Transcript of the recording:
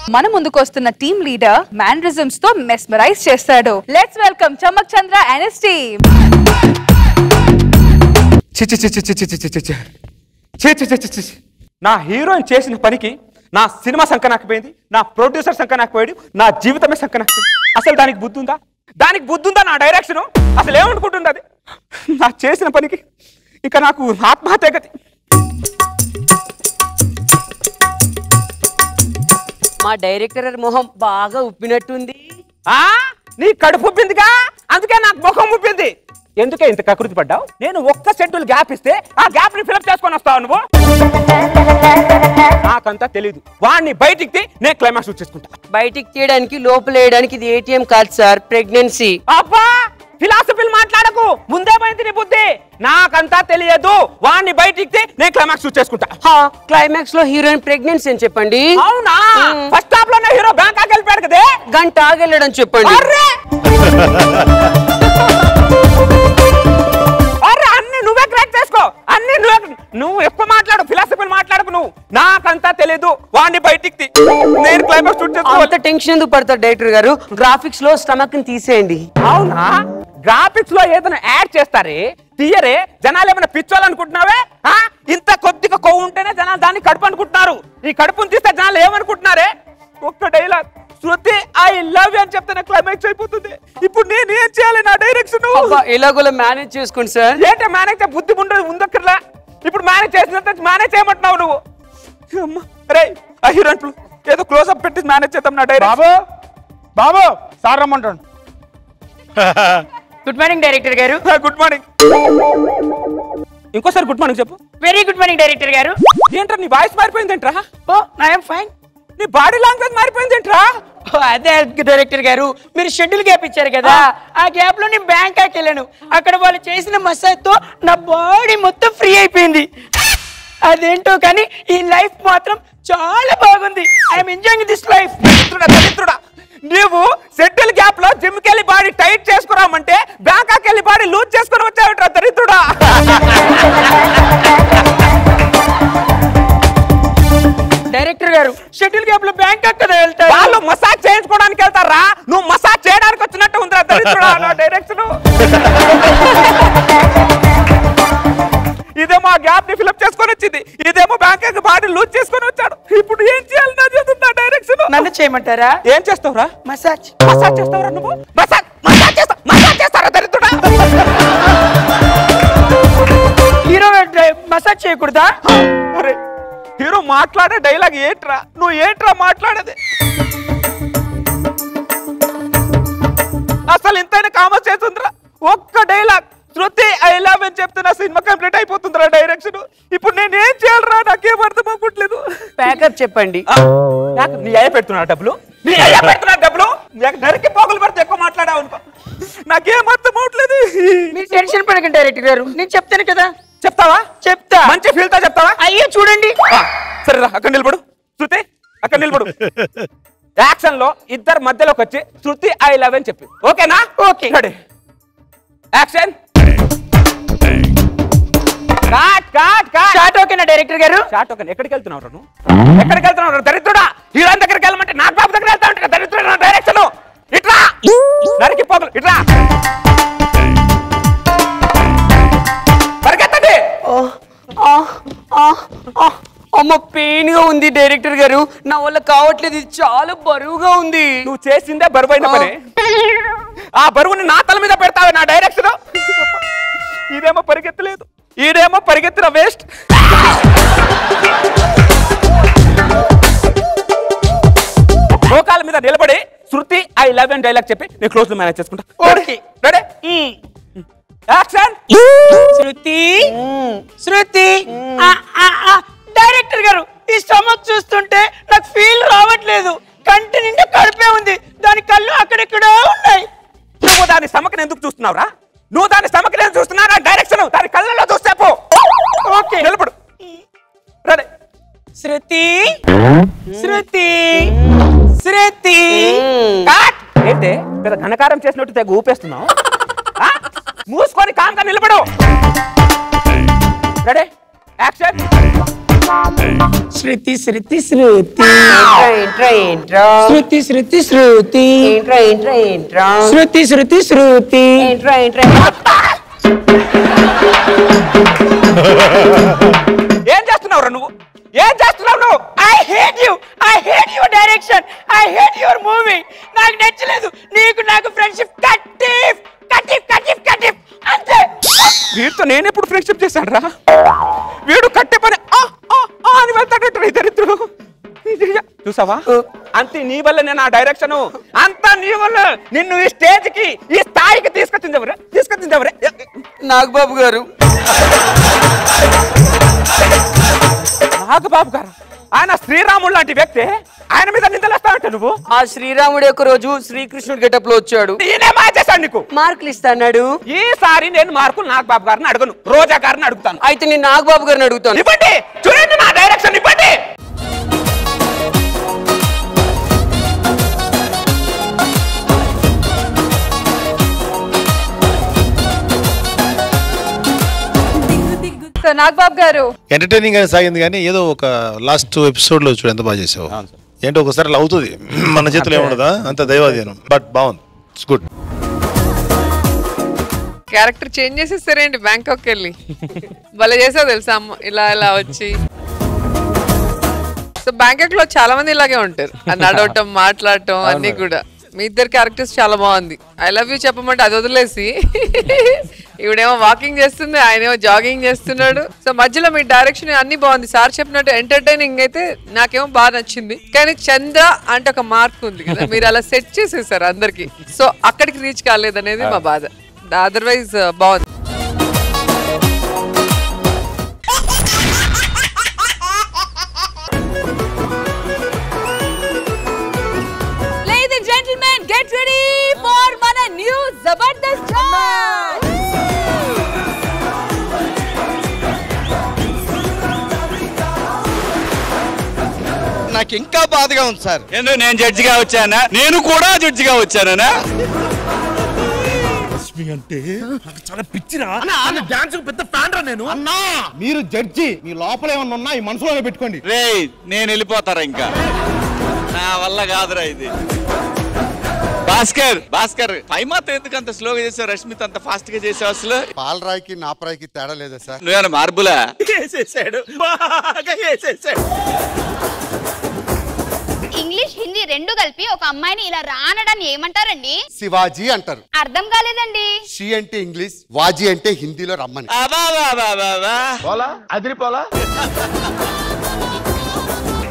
మన ముందుకు వస్తున్న టీమ్ లీడర్ మ్యానరిజమ్స్ తో మెస్మరైజ్ చేస్తాడు let's welcome Chammak Chandra and his team చి చి చి చి చి చి చి చి చి చి. చి చి చి చి చి చి. నా హీరోయిన్ చేసిన పనికి నా సినిమా సంకనాకపోయింది నా ప్రొడ్యూసర్ సంకనాకపోయాడు నా జీవితమే సంకనాకపోయింది అసలు దానికి బుద్ధి ఉందా దానికి బుద్ధి ఉందా నా డైరెక్షన్ అసలు ఏమనుకుంటుంది అది నా చేసిన పనికి ఇక నాకు ఆత్మహత్య గతి మా డైరెక్టర్ మొహం బాగా ఉప్పినట్టుంది ఆ నీ కడుపు ఉప్పిందిగా అందుకే నాకు ముఖం ఉప్పింది ఎందుకే ఇంత కకృతి పడ్డావు నేను ఒక్క షెడ్యూల్ గ్యాప్ ఇస్తే ఆ గ్యాప్ ని ఫిలప్ చేసుకొని వస్తావు నువ్వు నాకంతా తెలీదు వాడిని బయటికి తీ, నేను క్లైమాక్స్ చూసేసుకుంటా బయటికి తీయడానికి లోపల వేయడానికి ఇది ఏటీఎం కాదు సార్ ప్రెగ్నెన్సీ అబ్బా ఫిలాసఫీలు మాట్లాడకు ముందే పోయింది నీ బుద్ధి నాకంతా తెలియదు వాడిని బయటికి తీ, నేను క్లైమాక్స్ చూసేసుకుంటా క్లైమాక్స్ లో హీరోయిన్ ప్రెగ్నెన్సీ అని చెప్పండి అవునా ఫస్ట్ హాఫ్ లోనే హీరో బ్యాంకాక్ వెళ్ళిపోయాడు కదే గంట ఆగెళ్ళడం చెప్పండి అర్రే అర్రే అన్ని నువ్వే క్రాక్ చేసుకో అన్ని నువ్వే నువ్వు ఎక్కువ మాట్లాడు ఫిలాసఫీలు మాట్లాడకు నువ్వు నాకంతా తెలీదు వాడిని బయటికి తీ. నేను క్లైమాక్స్ షూట్ అంత చేసుకోవాలి టెన్షన్ ఎందుకు పడతారు డైరెక్టర్ గారు గ్రాఫిక్స్ లో స్టమక్ ని తీసేయండి అవునా గ్రాఫిక్స్ లో ఏదైనా యాడ్ చేస్తారే తీయరే జనాలు ఏమైనా పిచ్చోళ్ళు అనుకుంటున్నావే ఆ? ఇంత కొద్దిగా కొవ్వు ఉంటేనే జనాలు దాన్ని కడుపు అనుకుంటున్నారు ఈ కడుపుని తీస్తే జనాలు ఏమనుకుంటున్నారే ఒక్క dialogue Shruti I love you అని చెప్తే క్లైమాక్స్ అయిపోతుంది ఇప్పుడు నేను ఏం చేయాలి నా డైరెక్షన్ అబ్బా ఎలాగోలా మేనేజ్ చేసుకోండి సార్ ఏంటి మేనేజ్ బుద్ధి ఉండదు ఉందక్కర్లా ఇప్పుడు మేనేజ్ చేసినంత మేనేజ్ చేయమంటున్నావు నువ్వు అమ్మా, రే ఆ హీరోయిన్ ఏదో క్లోజ్ అప్ పెట్టి మేనేజ్ చేద్దాం నా డైరెక్ట్ బాబు బాబు సార్ రమ్మంటాడు గుడ్ మార్నింగ్ డైరెక్టర్ గారు గుడ్ మార్నింగ్ ఇంకోసారి గుడ్ మార్నింగ్ చెప్పు వెరీ గుడ్ మార్నింగ్ డైరెక్టర్ గారు ఏంట్రా నీ వాయిస్ మారిపోయిందేంట్రా ఓ ఐఎమ్ ఫైన్ నీ బాడీ లాంగ్వేజ్ మారిపోయిందేంట్రా అదే డైరెక్టర్ గారు మీరు షెడ్యూల్ గ్యాప్ ఇచ్చారు కదా ఆ గ్యాప్ లో నేను బ్యాంకాక్ వెళ్ళాను అక్కడ వాళ్ళు చేసిన మసాజ్ తో నా బాడీ మొత్తం ఫ్రీ అయిపోయింది అదేంటో కానీ ఈ లైఫ్ మాత్రం చాలా బాగుంది ఐఎమ్ ఎంజాయింగ్ దిస్ లైఫ్ దరిద్రుడా దరిద్రుడా నీవు సెటిల్ గ్యాప్ లో జిమ్ కెళ్ళి బాడీ టైట్ చేసుకురామంటే బ్యాంకాక్ వెళ్ళి బాడీ లూజ్ చేసుకుని వచ్చావుట్రా దరిద్రుడా డైరెక్టర్ గారు షెడ్యూల్ గ్యాప్ లో బ్యాంకాక్ కదా వెళ్తారు వాళ్ళు మసాజ్ చేయించుకోవడానికి వెళ్తారా నువ్వు మసాజ్ చేయడానికి వచ్చినట్టు ఉందిరా దరిద్రుడా నా డైరెక్షన్ ఇదేమో ఆ గ్యాప్ ని ఫిలప్ చేసుకొని వచ్చింది ఇదేమో బ్యాంకాక్ బాడీ లూజ్ చేసుకొని వచ్చాడు ఇప్పుడు ఏం చేయాలి నా చేతులు నా డైరెక్షన్ నన్ను చేయమంటారా ఏం చేస్తావురా మసాజ్ మసాజ్ చేస్తావురా నువ్వు మసాజ్ మసాజ్ చేస్తా మసాజ్ చేస్తారా దరిద్రుడా హీరో మసాజ్ చేయకూడదా అరే హీరో మాట్లాడే డైలాగ్ ఏంట్రా నువ్వు ఏంట్రా మాట్లాడేది అసలు ఇంతైనా కామర్స్ చేస్తుందిరా ఒక్క డైలాగ్ శృతి ఐ లవ్ అని చెప్తే నా సినిమా కంప్లీట్ అయిపోతుందిరా డైరెక్షన్ ఇప్పుడు నేను ఏం చేయాలరా నాకేం అర్థం అవ్వట్లేదు ప్యాకప్ చెప్పండి ఆ, నాకు నీ అయ్య పెడుతున్నా డబ్బులు నీ అయ్య పెడుతున్నా డబ్బులు నాకు నరికి పోగులు పెడితే ఎక్కువ మాట్లాడావు అనుకో నాకేం అర్థం అవ్వట్లేదు మీరు టెన్షన్ పడకండి డైరెక్టర్ గారు నేను చెప్తాను కదా చెప్తావా చెప్తా మంచి ఫీల్ తో చెప్తావా అయ్యో చూడండి ఆ, సరేరా అక్కడ నిలబడు శృతి అక్కడ నిలబడు యాక్షన్ లో ఇద్దరు మధ్యలోకి వచ్చి శృతి ఐ లవ్ అని చెప్పి ఓకేనా okay. Ready action cut cut cut shot ఓకేనా డైరెక్టర్ గారు షాట్ ఓకే ఎక్కడికి వెళ్తున్నావు రా నువ్వు ఎక్కడికి వెళ్తున్నావు రా? దరిద్రుడా హీరోయిన్ దగ్గరికి వెళ్ళమంటే నాకు బాబు దగ్గర వెళ్తా ఉంటా దరిద్రుడా నా డైరెక్షన్ ఇట్రా నరికి పోగలు ఇట్రా పరిగెత్తండి అమ్మ పెయిన్ గా ఉంది డైరెక్టర్ గారు నా వల్ల కావట్లేదు ఇది చాలా బరువుగా ఉంది నువ్వు చేసిందే బరువైన పని ఆ బరువుని నా తల మీద పెడతావే నా డైరెక్షన్ ఇదేమో పరిగెత్తలేదు ఈడేమో పరిగెత్తిన వేస్ట్ మోకాల మీద నిలబడి Shruti I love and dialogue చెప్పి నేను క్లోజ్ మేనేజ్ చేసుకుంటా okay. Ready action Shruti Shruti ఆ, ఆ, ఆ. డైరెక్టర్ గారు ఈ స్టమక్ చూస్తుంటే నాకు ఫీల్ రావట్లేదు కంటి నిండా కడుపే ఉంది దాని కళ్ళు అక్కడెక్కడో ఉన్నాయి నువ్వు దాని సమకని ఎందుకు చూస్తున్నావురా నువ్వు దాని సమకని ఎందుకు చూస్తున్నావు నా డైరెక్షన్ దాని కళ్ళలో చూస్తే పో ఓకే నిలబడు రెడీ శృతి శృతి శృతి కాట్ ఏంటి పెద్ద ఘనకారం చేసినట్టు తెగ ఊపేస్తున్నావు ఆ? మూసుకొని కామ్గా నిలబడు రెడీ యాక్షన్ శృతి శృతి శృతి ఏంట్రా ఏంట్రా శృతి శృతి శృతి ఏంట్రా ఏంట్రా ఏంట్రా శృతి శృతి శృతి ఏంట్రా ఏంట్రా ఏం చేస్తున్నావురా నువ్వు ఏం చేస్తున్నావు నువ్వు I hate you I hate your direction I hate your movie నాకు నచ్చలేదు నీకు నాకు ఫ్రెండ్షిప్ కట్టిఫ్ కట్టిఫ్ కట్టిఫ్ కట్టిఫ్ అంతే వీడితో నేను ఎప్పుడు ఫ్రెండ్షిప్ చేశాను రా వీడు కట్టే పని ఆ, ఆ, ఆ అని వెళ్తాడట ఇద్దరిద్దరు చూసావా అంతే నీ వల్ల నేను ఆ డైరెక్షన్ అంతా నీ వల్ల నిన్ను ఈ స్టేజ్ కి ఈ స్థాయికి తీసుకొచ్చింది ఎవరే తీసుకొచ్చింది ఎవరే నాగబాబు గారు నాగబాబు గారు ఆయన శ్రీరాముడు లాంటి వ్యక్తి ఆయన మీద నిందలేస్తావంటే నువ్వు ఆ శ్రీరాముడు యొక్క రోజు శ్రీకృష్ణుడు గెటప్ లో వచ్చాడు నేనే మార్చేశాను నీకు మార్కులు ఇస్తాడు ఈసారి నేను మార్కులు నాగబాబు గారిని అడగను రోజా గారిని అడుగుతాను అయితే నేను నాగబాబు గారిని అడుగుతాను ఇవ్వండి చూడండి నా డైరెక్షన్ ఇవ్వండి సో నాగబాబు గారు ఎంటర్టైనింగ్ గా సాగింది కానీ ఏదో ఒక లాస్ట్ ఎపిసోడ్ లో చూడు ఎంత బాగా చేసావు ఏంటో ఒకసారి అలా అవుతుంది మన చేతిలో ఏముండదా అంత దైవాధీనం బట్ బాగుంది ఇట్స్ గుడ్ క్యారెక్టర్ చేంజ్ చేసేస్తారేంటి బ్యాంకాక్ వెళ్ళి భలే చేసావు తెలుసా అమ్మ ఇలా ఇలా వచ్చి సో బ్యాంకాక్ లో చాలా మంది ఇలాగే ఉంటారు ఆ నడవటం మాట్లాడటం అన్ని కూడా మీ ఇద్దరు క్యారెక్టర్స్ చాలా బాగుంది ఐ లవ్ యూ చెప్పమంటే అది వదిలేసి ఇవిడేమో వాకింగ్ చేస్తుంది ఆయనేమో జాగింగ్ చేస్తున్నాడు సో మధ్యలో మీ డైరెక్షన్ అన్ని బాగుంది సార్ చెప్పినట్టు ఎంటర్టైనింగ్ అయితే నాకేమో బాగా నచ్చింది కానీ చంద్ర అంటే ఒక మార్క్ ఉంది కదా మీరు అలా సెట్ చేసేసారు అందరికి సో అక్కడికి రీచ్ కాలేదనేది మా బాధ అదర్వైజ్ బాగుంది Ladies and gentlemen, get ready for మన న్యూ జబర్దస్త్ ఛాన్స్ నాకు ఇంకా బాధగా ఉంది సార్ ఎందుకు నేను జడ్జిగా వచ్చానా నేను కూడా జడ్జిగా వచ్చానా మీరు జడ్జి మీ లోపల ఏమన్నా ఉన్నా ఈ మనసులోనే పెట్టుకోండి రే నేను వెళ్ళిపోతారా ఇంకా నా వల్ల కాదురా ఇది భాస్కర్ భాస్కర్ పై మాత్రం ఎందుకు అంత స్లోగా చేసావు రష్మిత్ అంత ఫాస్ట్ గా చేసావు అసలు పాలరాయికి నాపరాయికి తేడా లేదా సార్ నువ్వేమైనా మార్బులా ఇంగ్లీష్ హిందీ రెండు కలిపి ఒక అమ్మాయిని ఇలా రానడాన్ని ఏమంటారండి శివాజీ అంటారు అర్థం కాలేదండి షీ అంటే ఇంగ్లీష్ వాజీ అంటే హిందీలో రమ్మని అబా బా బా బా బా. పోలా అదిరిపోలా